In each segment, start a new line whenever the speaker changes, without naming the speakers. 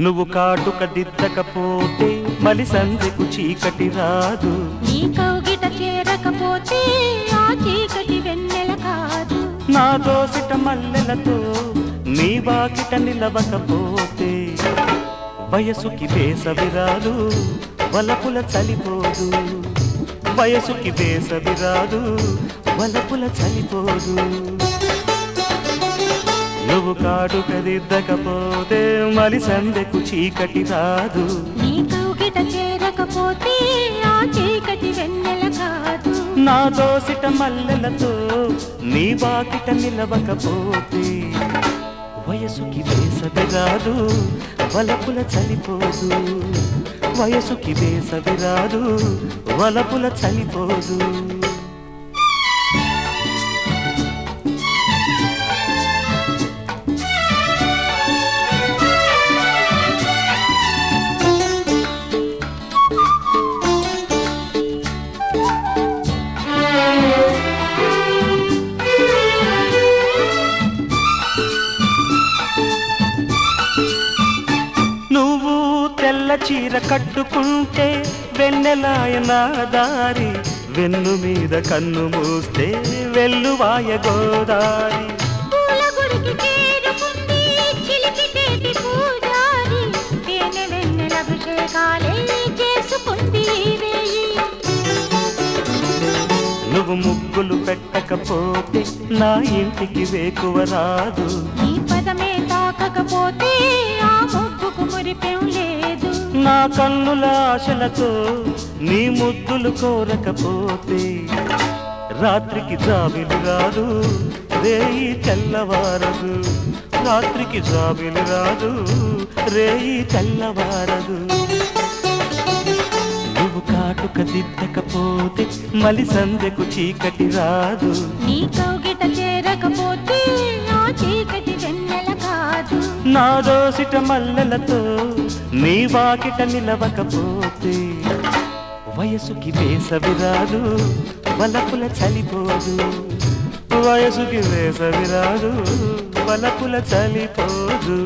నువ్వు కాటుక దిద్దకపోతే మలి సందెకు చీకటి రాదు
నీ కౌగిట చేరకపోతే ఆ చీకటి వెన్నెల కాదు
నా దోసిట మల్లెలతో నీ వాకిట నిలవకపోతే వయసుకి వేసవి రాదు వలపుల చలిపోదు వయసుకి వేసవి రాదు వలపుల చలిపోదు నువ్వు కాటుక దిద్దకపోతే మలి సందెకు చీకటి రాదు
నీ కౌగిట చేరకపోతే ఆ చీకటి వెన్నెల కాదు
నా దోసిట మల్లెలతో నీ వాకిట నిలవకపోతే వయసుకి వేసవి రాదు వలపుల చలిపోదు వయసుకి వేసవి రాదు వలపుల చలిపోదు నువ్వు తెల్ల చీర కట్టుకుంటే వెన్నెలాయన దారి వెన్ను మీద కన్ను మూస్తే వెల్లువాయ గోదారి
పూల గుడికి చేరుకుంది చిలికితేటి పూజారి తేనె వెన్నెల అభిషేకాలే చేసుకుంది ఈ వేయి
నువ్వు ముగ్గులు పెట్టకపోతే నా ఇంటికి వేకువ రాదు
నీ పదమే తాకకపోతే ఆ ముగ్గుకు మురిపెం లేదు
నా కన్నుల ఆశలతో నీ ముద్దులు కోరకపోతే రాత్రికి జాబిలి రాదు రేయి తెల్లవారదు రాత్రికి జాబిలి రాదు రేయి తెల్లవారదు నువ్వు కాటుక దిద్దకపోతే మలి సందెకు చీకటి రాదు
నీ కౌగిట చేరకపోతే ఆ చీకటి వెన్నెల కాదు
నా దోసిట మల్లెలతో నీ వాకిట నిలవకపోతే వయసుకి వేసవి రాదు వలపుల చలిపోదు వయసుకి వేసవి రాదు వలపుల చలిపోదు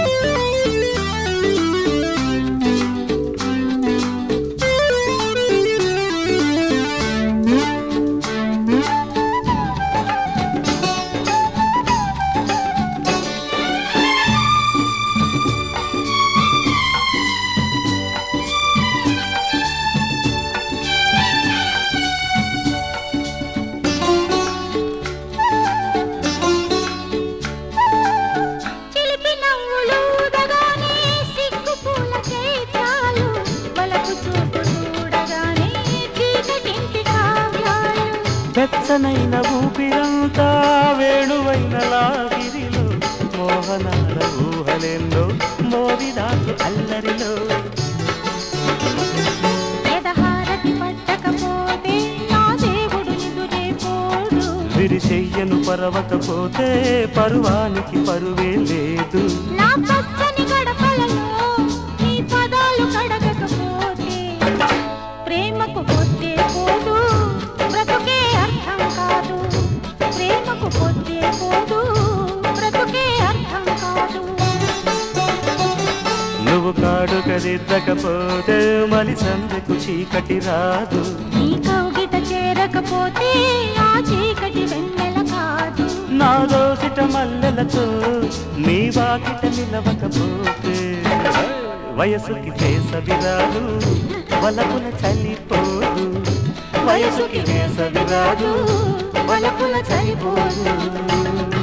చిలిపి నవ్వులు ఊదగానే సిగ్గు పూల చైత్రాలు వలపు చూపు చూడగానే చీకటింటి కావ్యాలు
వెచ్చనైన ఊపిరంతా వేణువైన లాగిరిలో మోహనాల ఊహలెందో మోవిదాకు అల్లరిలో
ఎదహారతి పట్టకపోతే నా దేవుడు నిదురే పోడు
విరిచెయ్యను పరవకపోతే పరువానికి పరువే లేదు
నా పచ్చని గడపలలో నీ పదాలు కడగకపోతే ప్రేమకు పొద్దే పోదు బ్రతుకే అర్థం కాదు ప్రేమకు పొద్దే పోదు బ్రతుకే అర్థం కాదు
నువ్వు కాడు కదిద్దకపోతే మలి సందెకు చీకటి రాదు
నీ కౌగిట చేరకపోతే ఆ చీకటి వెన్నెల కాదు
నా దోసిట మల్లెలతో నీ వాకిట నిలవకపోతే వయసుకి వేసవి రాదు వలపుల చలిపోదు వయసుకి వేసవి రాదు వలపుల చలిపోదు